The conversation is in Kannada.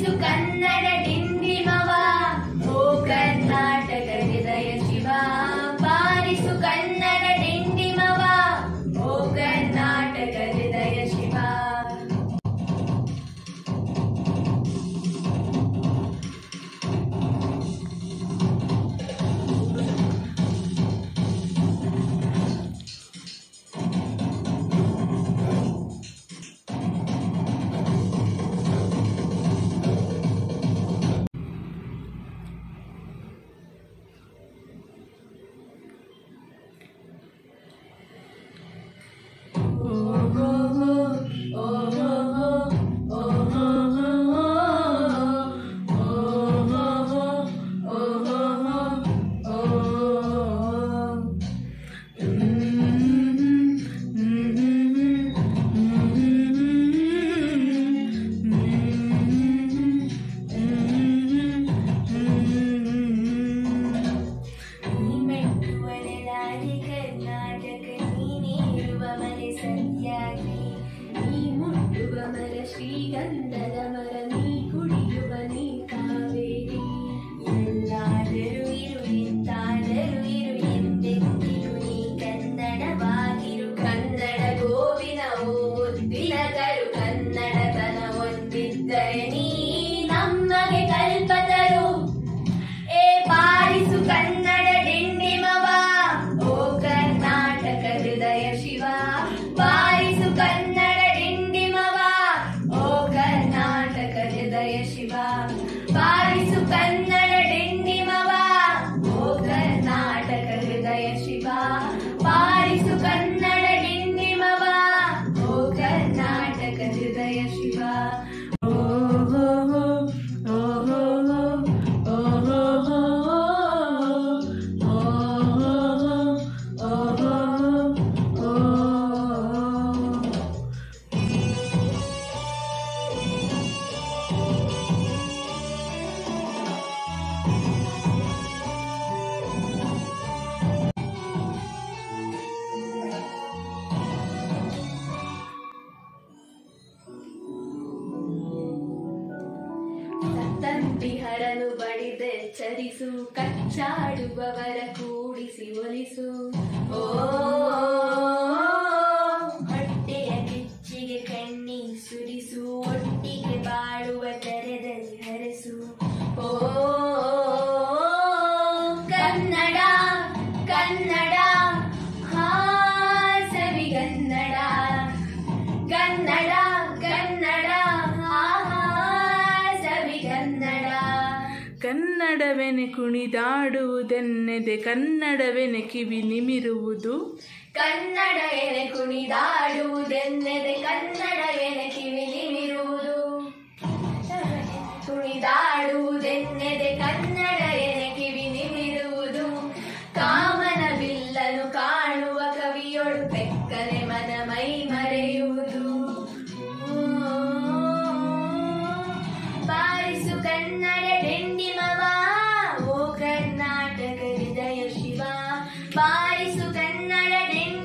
ಬಾರಿಸು ಕನ್ನಡ ಡಿಂಡಿಮವ ಓ ಕರ್ನಾಟಕ ಹೃದಯ ಶಿವ ಬಾರಿಸು ಕನ್ನಡ ಡಿಂಡಿಮವ ಓ ಕರ್ನಾಟಕ ಹೃದಯ ಶಿವ ಮೆಟ್ಟುವಳೆದಾರಿ ಕರ್ನಾಟಕ ನೀನಿರುವ ಮನೆ ಸತ್ಯಾಗಿ ನೀ ಮುಟ್ಟುವ ಮರ ಶ್ರೀಗಂಧದ ಮರ ನೀ ಕುಡಿಯುವ ನೀ ಕಾವೇರಿ ಎಲ್ಲಾದರೂ ಇರು ಎಂತಾದರೂ ಇರು ಎಂದೆಂದಿರು ನೀ ಕನ್ನಡವಾಗಿರು ಕನ್ನಡ ಗೋವಿನ ಓ ಮುದ್ದಿನ ಕರು ಕನ್ನಡತನ ಹೊಂದಿದ್ದರೆ ನೀ ನಮಗೆ ಕಲ್ಪತರು ಏ ಬಾರಿಸು ಕನ್ನಡ ಡಿಂಡಿಮವ ಓ ಕರ್ನಾಟಕ ಹೃದಯ ಶಿವ ಬಾರಿಸು ಕನ್ನಡ ಡಿಂಡಿಮವ ಓ ಕರ್ನಾಟಕ ಹೃದಯ ಶಿವ ಬಾರಿಸು ಕನ್ನಡ ಡಿಂಡಿಮವ ಓ ಕರ್ನಾಟಕ ಹೃದಯ ಶಿವ ಬಾರಿಸು ಕನ್ನಡ ಡಿಂಡಿಮವ ಓ ಕರ್ನಾಟಕ ಹೃದಯ ಶಿವ ಓ ಹೋ ಹೋ ಓ ಹೋ ಹೋ ಓ ಹೋ ಹೋ ಓ ಹೋ ಹೋ ಓ ಹೋ ತಂತಿಹರನು ಬಡಿದೆ ಚರಿಸು ಕಚ್ಚಾಡುವವರ ಕೂಡಿಸಿ ಒಲಿಸು ಓ ಹೊಟ್ಟೆಯ ಕಿಚ್ಚಿಗೆ ಕಣ್ಣಿ ಸುರಿಸು ಒಟ್ಟಿಗೆ ಬಾಳುವ ತೆರೆದಲ್ಲಿ ಹರಸು ಓ ಕನ್ನಡ ಕನ್ನಡ ಹಾ ಸವಿಗನ್ನಡ ಕನ್ನಡ ಕನ್ನಡ ಹಾ ಸವಿಗನ್ನಡ ಕನ್ನಡವೆನೆ ಕುಣಿದಾಡುವುದೆನ್ನೆದೆ ಕನ್ನಡವೆನೆ ಕಿವಿ ನಿಮಿರುವುದು ಕನ್ನಡ ಎನೆ ಕುಣಿದಾಡುವುದೆನ್ನೆದೆ ಕನ್ನಡ ಎನೆ ಕಿವಿ ನಿಮಿರುವುದು ಕುಣಿದಾಡುವುದೆನ್ನೆದೆ ಕನ್ನಡ ಎನೆ ಕಿವಿ ನಿಮಿರುವುದು ಕಾಮನ ಬಿಲ್ಲನು ಕಾಣುವ ಕವಿಯೊಳು ಬೆಕ್ಕನೆ ಮನ ಮೈ ಮರೆಯುವುದು ಬಾರಿಸು ಕನ್ನಡ ಡೆಂಡಿಮವ ಓ ಕರ್ನಾಟಕ ಹೃದಯ ಶಿವ ಬಾರಿಸು ಕನ್ನಡ ಡೆಂಡಿ